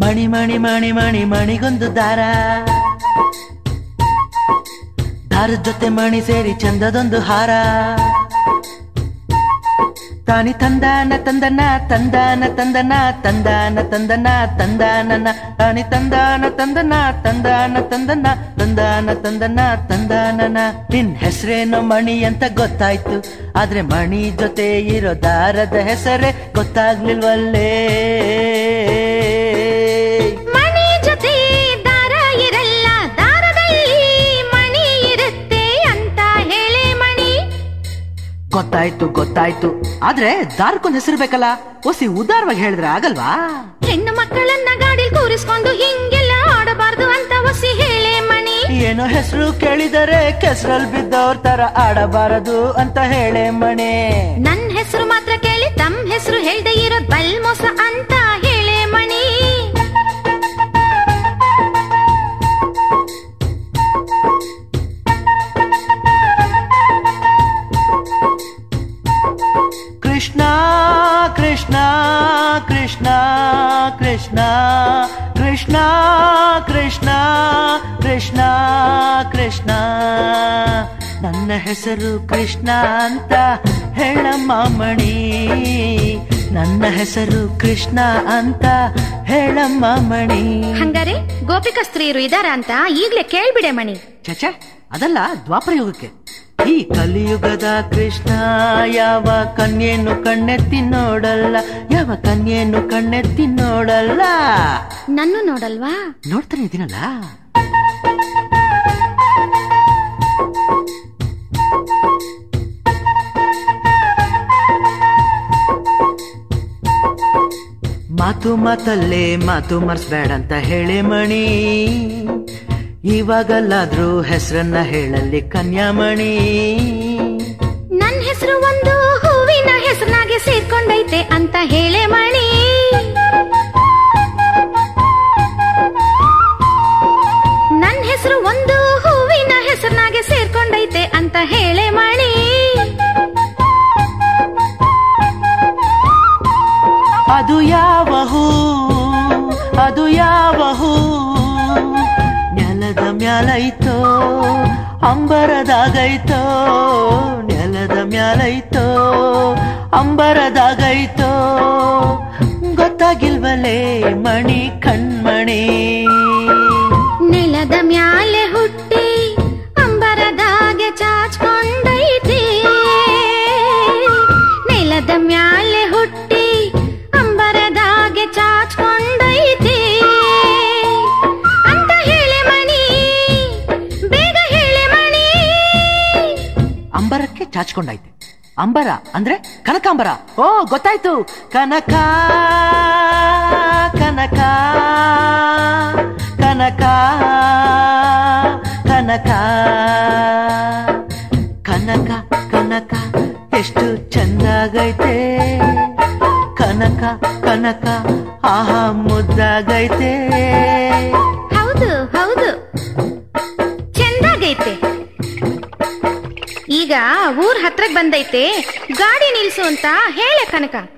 ಮಣಿ ಮಣಿ ಮಣಿ ಮಣಿ ಮಣಿಗೊಂದು ದಾರ ದಾರದ ಜೊತೆ ಮಣಿ ಸೇರಿ ಚಂದದೊಂದು ಹಾರ ತಾನಿ ತಂದಾನ ತಂದನ ತಂದಾನ ತಂದನ ತಂದಾನ ತಂದನ ತಂದಾನನ ತಾನಿ ತಂದಾನ ತಂದನ ತಂದಾನ ತಂದನ ತಂದಾನ ತಂದನ ತಂದಾನನ ನಿನ್ ಹೆಸರೇನೋ ಮಣಿ ಅಂತ ಗೊತ್ತಾಯ್ತು ಆದ್ರೆ ಮಣಿ ಜೊತೆ ಇರೋ ದಾರದ ಹೆಸರೇ ಗೊತ್ತಾಗ್ಲಿಲ್ವಲ್ಲೇ ಮಣಿ ಜೊತೆ ದಾರ ಇರಲ್ಲ ದಾರದಲ್ಲಿ ಮಣಿ ಇರುತ್ತೆ ಅಂತ ಹೇಳೆ ಮಣಿ ಗೊತ್ತಾಯ್ತು ಗೊತ್ತಾಯ್ತು ಆದ್ರೆ ದಾರಕ್ಕೊಂದ್ ಹೆಸರು ಬೇಕಲ್ಲ ಒಸಿ ಉದಾರವಾಗಿ ಹೇಳಿದ್ರೆ ಆಗಲ್ವಾ ಹೆಣ್ಣು ಮಕ್ಕಳನ್ನ ಗಾಡಿಲ್ ಕೂರಿಸ್ಕೊಂಡು ಹಿಂಗೆಲ್ಲ ಆಡಬಾರ್ದು ಅಂತ ಒಸಿ ಹೇಳೆ ಮಣಿ ಏನೋ ಹೆಸರು ಕೇಳಿದರೆ ಕೆಸರಲ್ಲಿ ಬಿದ್ದವ್ರ ತರ ಆಡಬಾರದು ಅಂತ ಹೇಳೆ ಮಣೆ ನನ್ ಹೆಸರು ಮಾತ್ರ ಕೇಳಿ ತಮ್ ಹೆಸರು ಹೇಳ್ದೆ ಇರೋದ್ ಬಲ್ ಮೋಸ ಅಂತ ಹೇಳೆ ಮಣಿ ಕೃಷ್ಣ ಕೃಷ್ಣ ಕೃಷ್ಣ ಕೃಷ್ಣ ಕೃಷ್ಣ ಕೃಷ್ಣ ಕೃಷ್ಣ ಕೃಷ್ಣ ನನ್ನ ಹೆಸರು ಕೃಷ್ಣ ಅಂತ ಹೇಳಮ್ಮ ಮಣಿ ನನ್ನ ಹೆಸರು ಕೃಷ್ಣ ಅಂತ ಹೇಳಮ್ಮ ಮಣಿ ಹಂಗಾರೆ ಗೋಪಿಕಾ ಸ್ತ್ರೀಯರು ಇದಾರ ಅಂತ ಈಗ್ಲೇ ಕೇಳ್ಬಿಡೆ ಮಣಿ ಚಚ ಅದಲ್ಲ ದ್ವಾಪರ ಯುಗಕ್ಕೆ ಈ ಕಲಿಯುಗದ ಕೃಷ್ಣ ಯಾವ ಕನ್ಯೆಯನ್ನು ಕಣ್ಣೆತ್ತಿ ನೋಡಲ್ಲ ಯಾವ ಕನ್ಯೆಯನ್ನು ಕಣ್ಣೆತ್ತಿ ನೋಡಲ್ಲ ನನ್ನು ನೋಡಲ್ವಾ ನೋಡ್ತಾನೆ ಇದೀನಲ್ಲ ಮಾತು ಮಾತಲ್ಲೇ ಮಾತು ಮರ್ಸ್ಬೇಡ ಅಂತ ಹೇಳೆ ಮಣಿ ಇವಾಗಲ್ಲಾದ್ರೂ ಹೆಸರನ್ನ ಹೇಳಲ್ಲಿ ಕನ್ಯಾಮಣಿ ನನ್ ಹೆಸರು ಒಂದು ಹೂವಿನ ಹೆಸರಿನಾಗೆ ಸೇರ್ಕೊಂಡೈತೆ ಅಂತ ಹೇಳೆ ಮಣಿ ನನ್ ಹೆಸರು ಒಂದು ಹೂವಿನ ಹೆಸರಿನಾಗೆ ಸೇರ್ಕೊಂಡೈತೆ ಅಂತ ಹೇಳೆ ಮಣಿ ಅದು ಯಾವ ಹೂ ಅದು ಯಾವ ಹೂ ನೆಲದ ಮ್ಯಾಲೈತೋ ಅಂಬರದಾಗೈತೋ ನೆಲದ ಮ್ಯಾಲೈತೋ ಅಂಬರದಾಗೈತೋ ಗೊತ್ತಾಗಿಲ್ವಲೇ ಮಣಿ ಕಣ್ಮಣಿ ನೆಲದ ಮ್ಯಾಲೆ ಹುಟ್ಟಿ ಅಂಬರದಾಗೆ ಚಾಚ್ಕೊಂಡೈತಿ ನೆಲದ ಮ್ಯಾಲೆ ಹುಟ್ಟಿ ಅಂಬರದಾಗೆ ಚಾಚ್ಕೊಂಡೈತಿ ಅಂತ ಹೇಳೆ ಮಣಿ ಬೇಗ ಹೇಳೆ ಮಣಿ ಅಂಬರಕ್ಕೆ ಚಾಚ್ಕೊಂಡೈತೆ ಅಂಬರ ಅಂದ್ರೆ ಕನಕಾಂಬರ ಓ ಗೊತ್ತಾಯ್ತು ಕನಕ ಕನಕ ಕನಕ ಕನಕ ಕನಕ ಕನಕ ಎಷ್ಟು ಚಂದಾಗೈತೆ ಕನಕ ಕನಕ ಆಹಾ ಮುದ್ದಾಗೈತೆ ಹೌದು ಹೌದು ಚೆಂದಾಗೈತೆ ಈಗ ಊರ್ ಹತ್ರಕ್ ಬಂದೈತೆ ಗಾಡಿ ನಿಲ್ಸು ಅಂತ ಹೇಳೆ ಕನಕ